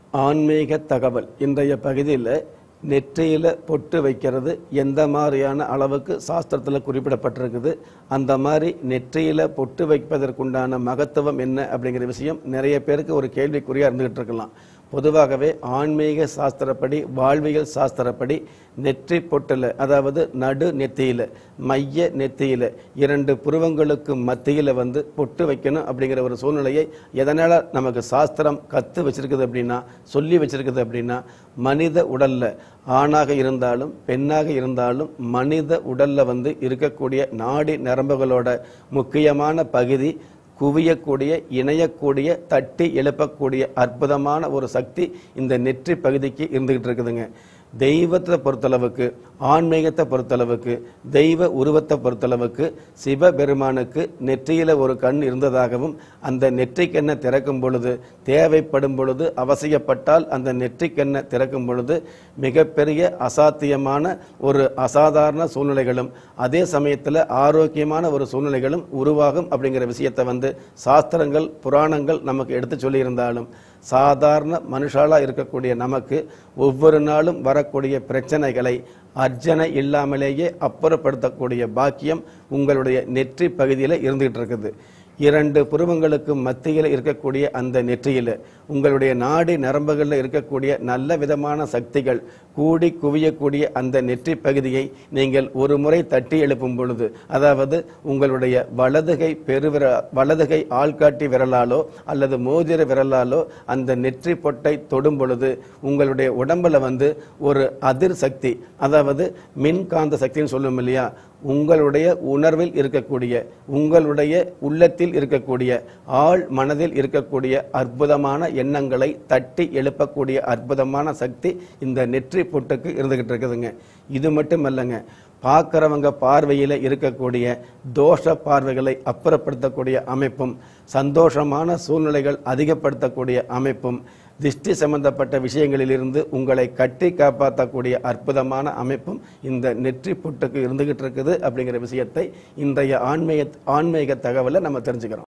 ஆன்மீக தகவல் இன்றைய பகுதியில் நெற்றியில் பொட்டு வைக்கிறது எந்த மாதிரியான அளவுக்கு சாஸ்திரத்தில் குறிப்பிடப்பட்டிருக்குது அந்த மாதிரி நெற்றியில் பொட்டு வைப்பதற்குண்டான மகத்துவம் என்ன அப்படிங்கிற விஷயம் நிறைய பேருக்கு ஒரு கேள்விக்குறியாக இருந்துகிட்டு இருக்கலாம் பொதுவாகவே ஆன்மீக சாஸ்திரப்படி வாழ்வியல் சாஸ்திரப்படி நெற்றி பொட்டில் அதாவது நடு நெத்தியில் மைய நெத்தியில் இரண்டு புருவங்களுக்கு மத்தியில் வந்து பொட்டு வைக்கணும் அப்படிங்கிற ஒரு சூழ்நிலையை எதனால் நமக்கு சாஸ்திரம் கற்று வச்சிருக்குது அப்படின்னா சொல்லி வச்சிருக்குது அப்படின்னா மனித உடல்ல ஆணாக இருந்தாலும் பெண்ணாக இருந்தாலும் மனித உடல்ல வந்து இருக்கக்கூடிய நாடி நரம்புகளோட முக்கியமான பகுதி குவியக்கூடிய இணையக்கூடிய தட்டி எழுப்பக்கூடிய அற்புதமான ஒரு சக்தி இந்த நெற்றி பகுதிக்கு இருந்துகிட்டு இருக்குதுங்க தெய்வத்தை பொறுத்தளவுக்கு ஆன்மீகத்தை பொறுத்தளவுக்கு தெய்வ உருவத்தை பொறுத்தளவுக்கு சிவபெருமானுக்கு நெற்றியில ஒரு கண் இருந்ததாகவும் அந்த நெற்றிக்கண்ணை திறக்கும் பொழுது தேவைப்படும் பொழுது அவசியப்பட்டால் அந்த நெற்றிக்கண்ணை திறக்கும் பொழுது மிகப்பெரிய அசாத்தியமான ஒரு அசாதாரண சூழ்நிலைகளும் அதே சமயத்தில் ஆரோக்கியமான ஒரு சூழ்நிலைகளும் உருவாகும் அப்படிங்கிற விஷயத்தை வந்து சாஸ்திரங்கள் புராணங்கள் நமக்கு எடுத்து சொல்லியிருந்தாலும் சாதாரண மனுஷாலா இருக்கக்கூடிய நமக்கு ஒவ்வொரு நாளும் வரக்கூடிய பிரச்சனைகளை அர்ச்சனை இல்லாமலேயே அப்புறப்படுத்தக்கூடிய பாக்கியம் உங்களுடைய நெற்றி பகுதியில் இருந்துகிட்டு இருக்குது இரண்டு புருவங்களுக்கு மத்தியில் இருக்கக்கூடிய அந்த நெற்றியில் உங்களுடைய நாடி நரம்புகளில் இருக்கக்கூடிய நல்ல விதமான சக்திகள் கூடி குவியக்கூடிய அந்த நெற்றி பகுதியை நீங்கள் ஒரு முறை தட்டி எழுப்பும் பொழுது அதாவது உங்களுடைய வலதுகை பெருவிர வலதுகை ஆள்காட்டி விரலாலோ அல்லது மோதிர விரலாலோ அந்த நெற்றி பொட்டை தொடும் பொழுது உங்களுடைய உடம்புல வந்து ஒரு அதிர் சக்தி அதாவது மின்காந்த சக்தின்னு சொல்லும் இல்லையா உங்களுடைய உணர்வில் இருக்கக்கூடிய உங்களுடைய உள்ளத்தில் இருக்கக்கூடிய ஆழ் மனதில் இருக்கக்கூடிய அற்புதமான எண்ணங்களை தட்டி எழுப்பக்கூடிய அற்புதமான சக்தி இந்த நெற்றி பொட்டுக்கு இருந்துகிட்டு இருக்குதுங்க இது மட்டும் இல்லைங்க பார்க்குறவங்க பார்வையில் இருக்கக்கூடிய தோஷ பார்வைகளை அப்புறப்படுத்தக்கூடிய அமைப்பும் சந்தோஷமான சூழ்நிலைகள் அதிகப்படுத்தக்கூடிய அமைப்பும் திஷ்டி சம்பந்தப்பட்ட விஷயங்களிலிருந்து உங்களை கட்டி காப்பாற்றக்கூடிய அற்புதமான அமைப்பும் இந்த நெற்றி பொட்டுக்கு இருந்துகிட்டு இருக்குது அப்படிங்கிற விஷயத்தை இன்றைய ஆன்மீக ஆன்மீக தகவலை நம்ம தெரிஞ்சுக்கிறோம்